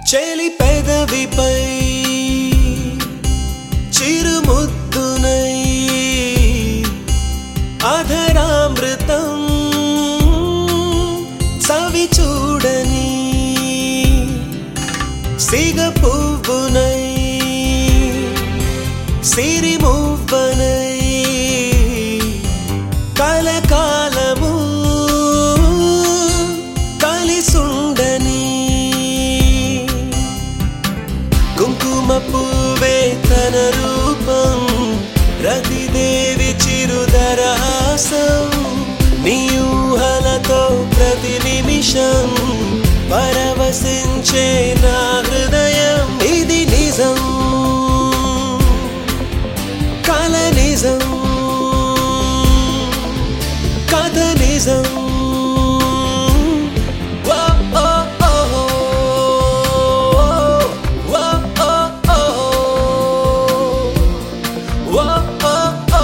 చెలి పెదవిపై చిరుముద్దునై అధరామృతం సవి చూడని సిగ పువ్వునై సిరిమువ్వనై కలకాలము కలిసుండని కుంకుమ పువ్వే తన రూపం రతిదేవి చిరుదరహాసం నీ ఊహలతో ప్రతి నిమిషం పరవశించే నా హృదయం ఇది నిజం కల నిజం కథ నిజం వా ఓ ఓ వా ఓ ఓ వా ఓ ఓ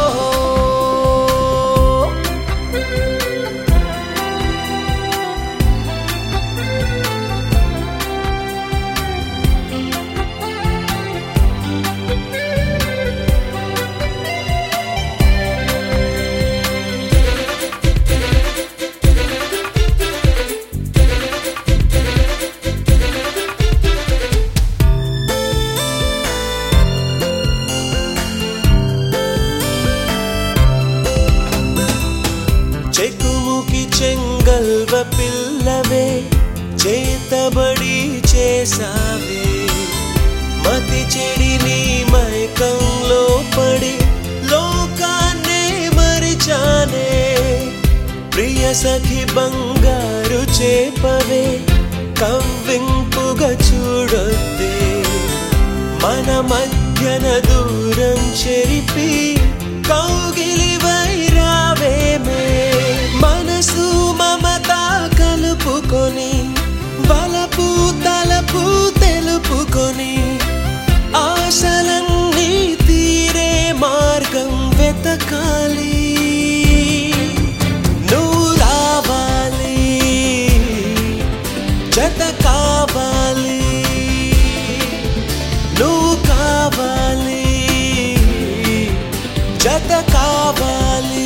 చెకుముకి చెంగల్వ పిల్లవే చేతబడి చేసావే మతి చెడి నీ మైకంలో పడి లోకాన్నే మరిచానే ప్రియ సఖి బంగారు చేపవే కవ్వింపుగా చూడొద్దే మన మధ్యన దూరం చెరిపి కౌగిలి వైరావేమే మనసు మమత కలుపుకొని బలపు తలపు తెలుపుకొని ఆశలన్నీ తీరే మార్గం వెతకాలి నువ్వు రావాలి జత కావాలి నువ్వు కావాలి జత కావాలి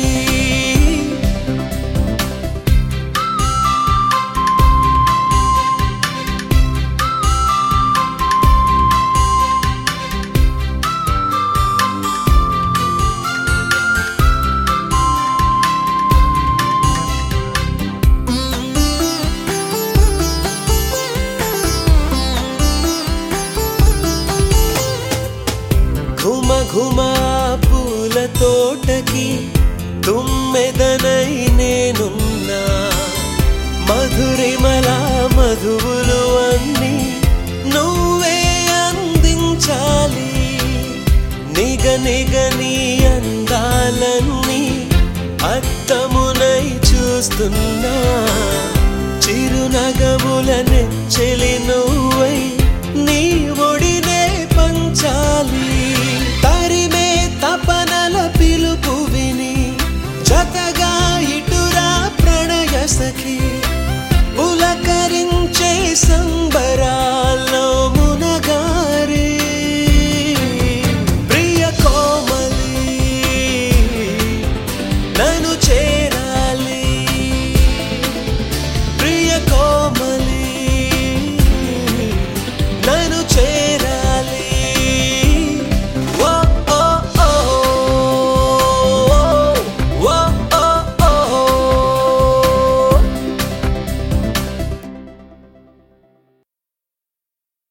ఘుమ ఘుమ పూల తోటకి తుమ్మెదనై నేనున్నా మధురిమల మధువులు అన్ని నువ్వే అందించాలి నిగ నిగ నీ అందాలన్నీ అద్దమునై చూస్తున్నా చిరునగముల నెచ్చెలి నువ్వై నీ ఒడినే పంచాలి తరిమే తపనల పిలుపు విని జతగా ఇటురా ప్రణయ సఖి పులకరించే సంబరా